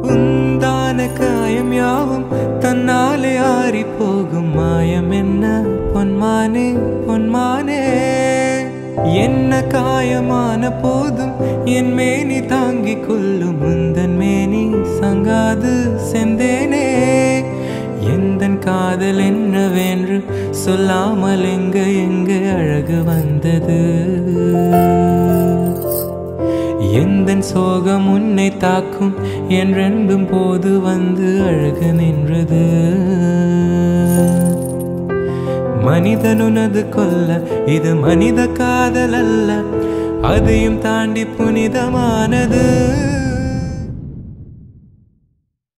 உந்தான காயம் யாவும் தன்னாலே ஆறி போகும் மாயம் என்ன பொன்மானே பொன்மானே என்ன காயமான போதும் என் மேனி தாங்கிக் கொள்ளும் முந்தன் மேனி சங்காது செந்தேனே எந்தன் காதல் என்னவென்று சொல்லாமல் எங்க எங்க அழகு வந்தது எந்தன் சோகம் உன்னை தாக்கும் என்றென்றும் போது வந்து அழகு நின்றது மனிதனுனது கொல்ல இது மனித காதல் அல்ல அதையும் தாண்டி புனிதமானது